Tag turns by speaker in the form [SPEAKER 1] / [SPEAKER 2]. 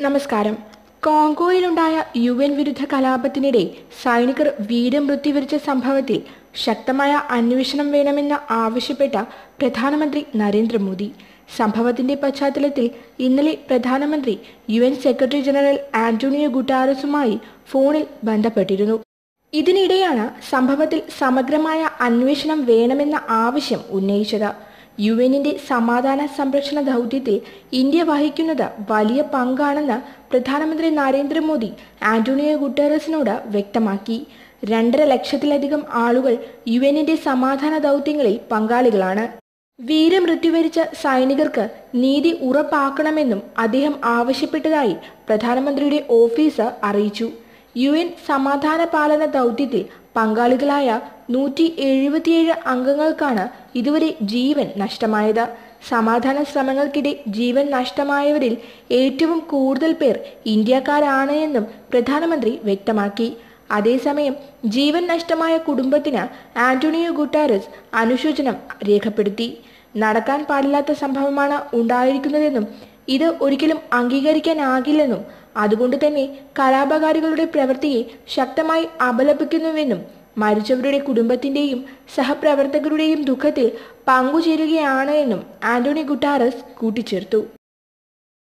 [SPEAKER 1] നമസ്കാരം കോങ്കോയിലുണ്ടായ U N വിരുദ്ധ കലാപത്തിനിടെ സൈനികർ വീരമൃത്യു വരിച്ച സംഭവത്തിൽ ശക്തമായ അന്വേഷണം വേണമെന്ന് ആവശ്യപ്പെട്ട പ്രധാനമന്ത്രി നരേന്ദ്രമോദി സംഭവത്തിന്റെ പശ്ചാത്തലത്തിൽ ഇന്നലെ പ്രധാനമന്ത്രി U N secretary general Antonio ഗുട്ടാറസുമായി ഫോണിൽ ബന്ധപ്പെട്ടിരുന്നു ഇതിനിടെയാണ് സംഭവത്തിൽ സമഗ്രമായ അന്വേഷണം വേണമെന്ന ആവശ്യം ഉന്നയിച്ചത് യു എന്നിന്റെ സമാധാന സംരക്ഷണ ദൗത്യത്തിൽ ഇന്ത്യ വഹിക്കുന്നത് വലിയ പങ്കാണെന്ന് പ്രധാനമന്ത്രി നരേന്ദ്രമോദി ആന്റോണിയോ ഗുട്ടേറസിനോട് വ്യക്തമാക്കി രണ്ടര ലക്ഷത്തിലധികം ആളുകൾ യു എന്നിന്റെ സമാധാന ദൗത്യങ്ങളിൽ പങ്കാളികളാണ് വീരമൃത്യു വരിച്ച സൈനികർക്ക് നീതി ഉറപ്പാക്കണമെന്നും അദ്ദേഹം ആവശ്യപ്പെട്ടതായി പ്രധാനമന്ത്രിയുടെ ഓഫീസ് അറിയിച്ചു യു എൻ സമാധാന പാലന ദൗത്യത്തിൽ പങ്കാളികളായ നൂറ്റി എഴുപത്തിയേഴ് അംഗങ്ങൾക്കാണ് ഇതുവരെ ജീവൻ നഷ്ടമായത് സമാധാന ശ്രമങ്ങൾക്കിടെ ജീവൻ നഷ്ടമായവരിൽ ഏറ്റവും കൂടുതൽ പേർ ഇന്ത്യക്കാരാണ് എന്നും പ്രധാനമന്ത്രി വ്യക്തമാക്കി അതേസമയം ജീവൻ നഷ്ടമായ കുടുംബത്തിന് ആന്റോണിയോ ഗുട്ടാരസ് അനുശോചനം രേഖപ്പെടുത്തി നടക്കാൻ പാടില്ലാത്ത സംഭവമാണ് ഉണ്ടായിരിക്കുന്നതെന്നും ഇത് ഒരിക്കലും അംഗീകരിക്കാനാകില്ലെന്നും അതുകൊണ്ട് തന്നെ കലാപകാരികളുടെ പ്രവൃത്തിയെ ശക്തമായി അപലപിക്കുന്നുവെന്നും മരിച്ചവരുടെ കുടുംബത്തിന്റെയും സഹപ്രവർത്തകരുടെയും ദുഃഖത്തിൽ പങ്കുചേരുകയാണ് എന്നും ആന്റണി ഗുട്ടാറസ് കൂട്ടിച്ചേർത്തു